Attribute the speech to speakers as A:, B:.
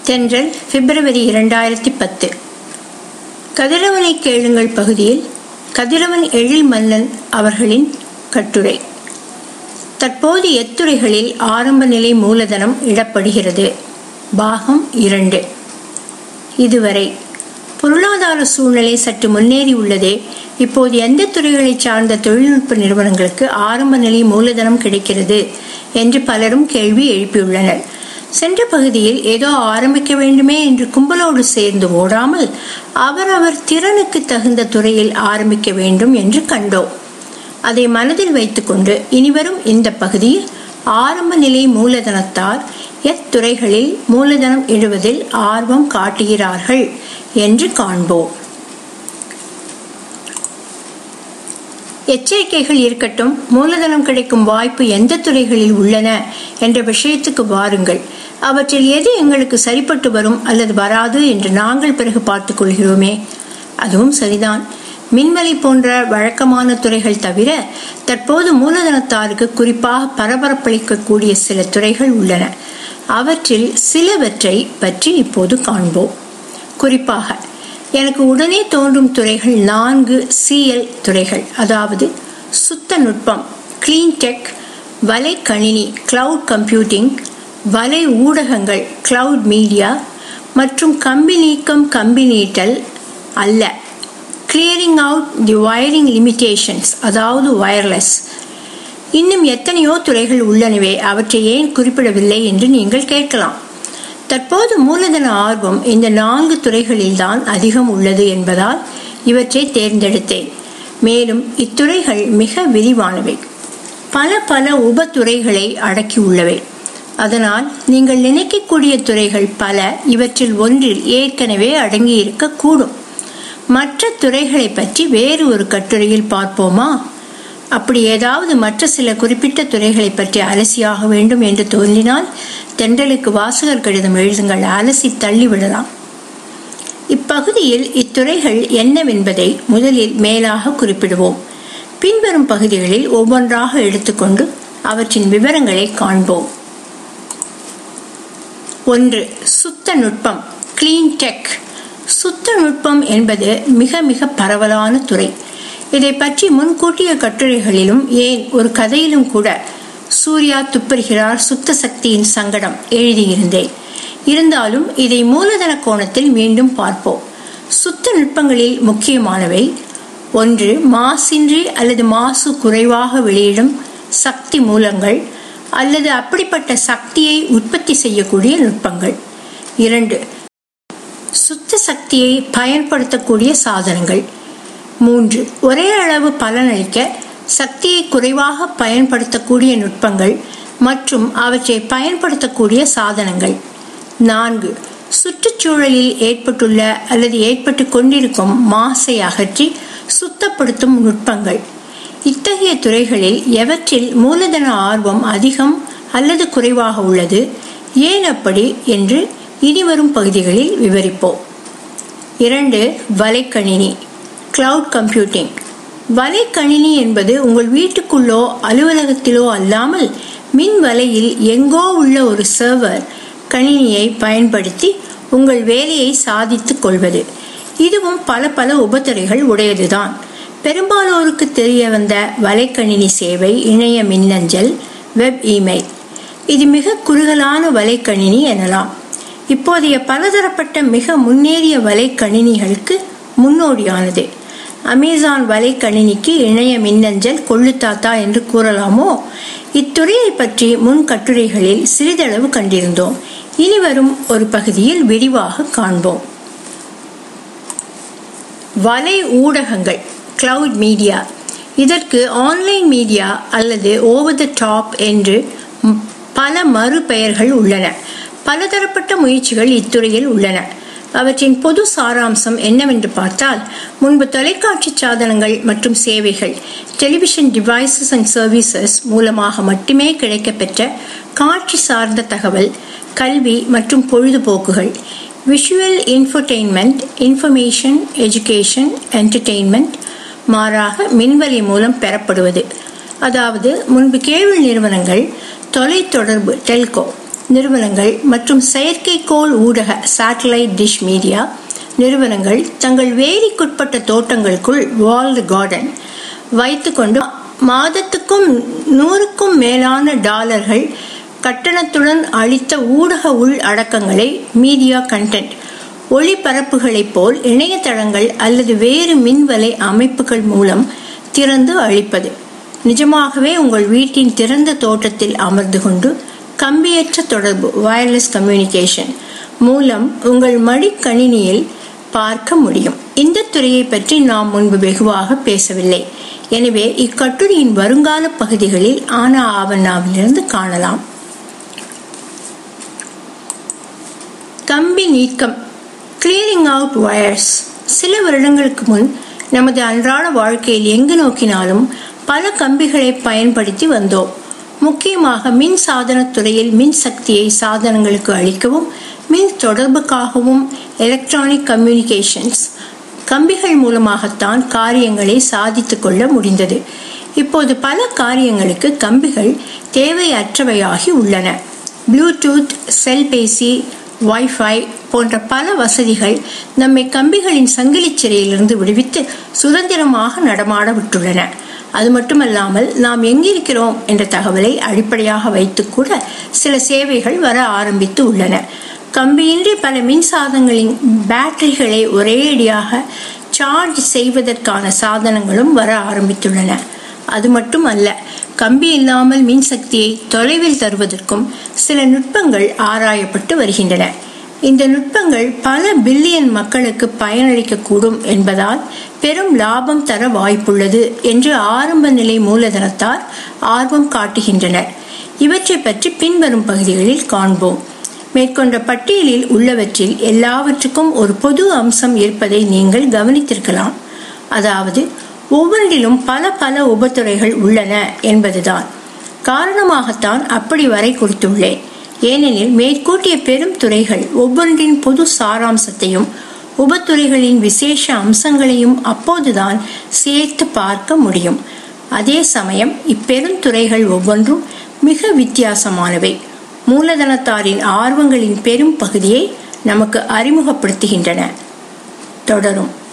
A: தென்றல் பிப்ரவரி இரண்டாயிரத்தி பத்து கதிரவனை கேளுங்கள் பகுதியில் கதிரவன் எழில் மன்னன் அவர்களின் கட்டுரை தற்போது எத்துறைகளில் ஆரம்ப நிலை மூலதனம் இடப்படுகிறது பாகம் இரண்டு இதுவரை பொருளாதார சூழ்நிலை சற்று முன்னேறி உள்ளதே இப்போது எந்த துறைகளை சார்ந்த தொழில்நுட்ப நிறுவனங்களுக்கு ஆரம்ப நிலை மூலதனம் கிடைக்கிறது என்று பலரும் கேள்வி எழுப்பியுள்ளனர் சென்ற பகுதியில் ஏதோ ஆரம்பிக்க வேண்டுமே என்று கும்பலோடு சேர்ந்து ஓடாமல் அவரவர் திறனுக்கு தகுந்த துறையில் ஆரம்பிக்க வேண்டும் என்று கண்டோம் அதை மனதில் வைத்துக்கொண்டு இனிவரும் இந்த பகுதியில் ஆரம்ப நிலை மூலதனத்தார் எத்துறைகளில் மூலதனம் இடுவதில் ஆர்வம் காட்டுகிறார்கள் என்று காண்போம் எச்சரிக்கைகள் இருக்கட்டும் மூலதனம் கிடைக்கும் வாய்ப்பு எந்த துறைகளில் உள்ளன என்ற விஷயத்துக்கு வாருங்கள் அவற்றில் எது எங்களுக்கு சரிப்பட்டு வரும் அல்லது வராது என்று நாங்கள் பிறகு பார்த்துக் கொள்கிறோமே அதுவும் சரிதான் மின்வெளி போன்ற வழக்கமான துறைகள் தவிர தற்போது மூலதனத்தாருக்கு குறிப்பாக பரபரப்பளிக்கக்கூடிய சில துறைகள் உள்ளன அவற்றில் சிலவற்றை பற்றி இப்போது காண்போம் குறிப்பாக எனக்கு உடனே தோன்றும் துறைகள் நான்கு சிஎல் துறைகள் அதாவது சுத்த நுட்பம் கிளீன் டெக் வலை கணினி கிளவுட் கம்ப்யூட்டிங் வலை ஊடகங்கள் கிளவுட் மீடியா மற்றும் கம்பி நீக்கம் கம்பி நீட்டல் அல்ல clearing out the wiring limitations அதாவது வயர்லெஸ் இன்னும் எத்தனையோ துறைகள் உள்ளனவே அவற்றை ஏன் குறிப்பிடவில்லை என்று நீங்கள் கேட்கலாம் தற்போது மூலதன ஆர்வம் இந்த நான்கு துறைகளில்தான் அதிகம் உள்ளது என்பதால் இவற்றை தேர்ந்தெடுத்தேன் மேலும் இத்துறைகள் மிக விரிவானவை பல பல உப துறைகளை அடக்கியுள்ளவை அதனால் நீங்கள் நினைக்கக்கூடிய துறைகள் பல இவற்றில் ஒன்றில் ஏற்கனவே அடங்கியிருக்க கூடும் மற்ற துறைகளை பற்றி வேறு ஒரு கட்டுரையில் பார்ப்போமா அப்படி ஏதாவது மற்ற சில குறிப்பிட்ட துறைகளை பற்றி அலசியாக வேண்டும் என்று தோன்றினால் தென்றலுக்கு வாசகர் கடிதம் எழுதுங்கள் அலசி தள்ளிவிடலாம் இப்பகுதியில் இத்துறைகள் என்னவென்பதை முதலில் மேலாக குறிப்பிடுவோம் பின்வரும் பகுதிகளில் ஒவ்வொன்றாக எடுத்துக்கொண்டு அவற்றின் விவரங்களை காண்போம் ஒன்று சுத்த நுட்பம் கிளீன் டெக் சுத்த நுட்பம் என்பது மிக மிக பரவலான துறை இதை பற்றி முன்கூட்டிய கட்டுரைகளிலும் ஏன் ஒரு கதையிலும் கூட சூர்யா துப்பறிகிறார் சுத்த சக்தியின் சங்கடம் எழுதியிருந்தேன் இருந்தாலும் இதை மூலதன கோணத்தில் மீண்டும் பார்ப்போம் சுத்த நுட்பங்களில் முக்கியமானவை ஒன்று மாசின்றி அல்லது மாசு குறைவாக வெளியிடும் சக்தி மூலங்கள் அல்லது அப்படிப்பட்ட சக்தியை உற்பத்தி செய்யக்கூடிய நுட்பங்கள் இரண்டு சுத்த சக்தியை பயன்படுத்தக்கூடிய சாதனங்கள் மூன்று ஒரே அளவு பலனளிக்க சக்தியை குறைவாக பயன்படுத்தக்கூடிய நுட்பங்கள் மற்றும் அவற்றை பயன்படுத்தக்கூடிய சாதனங்கள் நான்கு சுற்றுச்சூழலில் ஏற்பட்டுள்ள அல்லது ஏற்பட்டு கொண்டிருக்கும் மாசை அகற்றி சுத்தப்படுத்தும் நுட்பங்கள் இத்தகைய துறைகளில் எவற்றில் மூலதன ஆர்வம் அதிகம் அல்லது குறைவாக உள்ளது ஏன் அப்படி என்று இனிவரும் பகுதிகளில் விவரிப்போம் இரண்டு வலைக்கணினி கிளவுட் கம்ப்யூட்டிங் வலைக்கணினி என்பது உங்கள் வீட்டுக்குள்ளோ அலுவலகத்திலோ அல்லாமல் மின் வலையில் எங்கோ உள்ள ஒரு சர்வர் கணினியை பயன்படுத்தி உங்கள் வேலையை சாதித்துக் கொள்வது இதுவும் பல பல உபத்துறைகள் உடையதுதான் பெரும்பாலோருக்கு தெரிய வந்த வலைக்கணினி சேவை இணைய மின்னஞ்சல் வெப் இமெயில் இது மிக குறுகலான வலைக்கணினி எனலாம் இப்போதைய பலதரப்பட்ட மிக முன்னேறிய வலைக்கணினிகளுக்கு முன்னோடியானது அமேசான் வலைக்கணினிக்கு இணைய மின்னஞ்சல் கொள்ளுத்தாத்தா என்று கூறலாமோ இத்துறையை பற்றி முன் கட்டுரைகளில் சிறிதளவு கண்டிருந்தோம் இனி வரும் ஒரு பகுதியில் விரிவாக காண்போம் வலை ஊடகங்கள் கிளவுட் மீடியா இதற்கு ஆன்லைன் மீடியா அல்லது ஓவர் த டாப் என்று பல மறுபெயர்கள் உள்ளன பலதரப்பட்ட முயற்சிகள் இத்துறையில் உள்ளன அவற்றின் பொது சாராம்சம் என்னவென்று பார்த்தால் முன்பு தொலைக்காட்சி சாதனங்கள் மற்றும் சேவைகள் டெலிவிஷன் டிவைசஸ் அண்ட் சர்வீசஸ் மூலமாக மட்டுமே கிடைக்கப்பெற்ற காட்சி சார்ந்த தகவல் கல்வி மற்றும் பொழுதுபோக்குகள் visual infotainment information education entertainment மாறாக மின்வெளி மூலம் பெறப்படுவது அதாவது முன்பு கேபிள் நிறுவனங்கள் தொலைத்தொடர்பு டெல்கோ நிறுவனங்கள் மற்றும் செயற்கைக்கோள் ஊடக சேட்டலைட் டிஷ் மீடியா நிறுவனங்கள் தங்கள் வேலிக்குட்பட்ட தோட்டங்களுக்குள் வால்டு கார்டன் வைத்துக்கொண்டு மாதத்துக்கும் நூறுக்கும் மேலான டாலர்கள் கட்டணத்துடன் அளித்த ஊடக உள் அடக்கங்களை மீடியா கண்டென்ட் ஒளிபரப்புகளைப் போல் இணையதளங்கள் அல்லது வேறு மின்வலை அமைப்புகள் மூலம் திறந்து அளிப்பது நிஜமாகவே உங்கள் வீட்டின் திறந்த தோட்டத்தில் அமர்ந்து கொண்டு கம்பியற்ற தொடர்பு வயர்லெஸ் கம்யூனிகேஷன் மூலம் உங்கள் மடிக்கணினியில் பார்க்க முடியும் இந்த துறையை பற்றி நாம் முன்பு வெகுவாக பேசவில்லை எனவே இக்கட்டுரையின் வருங்கால பகுதிகளில் ஆனா ஆவண்ணாவிலிருந்து காணலாம் கம்பி நீக்கம் கிளியரிங் அவுட் வயர்ஸ் சில வருடங்களுக்கு முன் நமது அன்றாட வாழ்க்கையில் எங்கு நோக்கினாலும் பல கம்பிகளை பயன்படுத்தி வந்தோம் முக்கியமாக மின் சாதன துறையில் மின் சக்தியை சாதனங்களுக்கு அளிக்கவும் மின் தொடர்புக்காகவும் எலக்ட்ரானிக் கம்யூனிகேஷன்ஸ் கம்பிகள் மூலமாகத்தான் காரியங்களை சாதித்துக் கொள்ள முடிந்தது இப்போது பல காரியங்களுக்கு கம்பிகள் தேவையற்றவையாகி உள்ளன ப்ளூடூத் செல்பேசி வைஃபை போன்ற பல வசதிகள் நம்மை கம்பிகளின் சங்கிலி சிறையிலிருந்து விடுவித்து சுதந்திரமாக நடமாட விட்டுள்ளன அது மட்டுமல்லாமல் நாம் எங்கிருக்கிறோம் என்ற தகவலை அடிப்படையாக வைத்து கூட சில சேவைகள் வர ஆரம்பித்து உள்ளன கம்பியின்றி பல மின்சாதங்களின் பேட்டரிகளை ஒரேடியாக சார்ஜ் செய்வதற்கான சாதனங்களும் வர ஆரம்பித்துள்ளன அது மட்டும் அல்ல கம்பி இல்லாமல் மின்சக்தியை தொலைவில் தருவதற்கும் சில நுட்பங்கள் ஆராயப்பட்டு வருகின்றன இந்த நுட்பங்கள் பல பில்லியன் மக்களுக்கு பயனளிக்கக்கூடும் என்பதால் பெரும் லாபம் தர வாய்ப்புள்ளது என்று ஆரம்ப நிலை மூலதனத்தார் ஆர்வம் காட்டுகின்றனர் இவற்றை பற்றி பின்வரும் பகுதிகளில் காண்போம் மேற்கொண்ட பட்டியலில் உள்ளவற்றில் எல்லாவற்றுக்கும் ஒரு பொது அம்சம் இருப்பதை நீங்கள் கவனித்திருக்கலாம் அதாவது ஒவ்வொன்றிலும் பல பல உபத்துறைகள் உள்ளன என்பதுதான் காரணமாகத்தான் அப்படி வரை கொடுத்துள்ளேன் ஏனெனில் மேற்கூட்டிய பெரும் துறைகள் ஒவ்வொன்றின் பொது சாராம்சத்தையும் உபத்துறைகளின் விசேஷ அம்சங்களையும் அப்போதுதான் சேர்த்து பார்க்க முடியும் அதே சமயம் இப்பெருந்துறைகள் ஒவ்வொன்றும் மிக வித்தியாசமானவை மூலதனத்தாரின் ஆர்வங்களின் பெரும் பகுதியை நமக்கு அறிமுகப்படுத்துகின்றன தொடரும்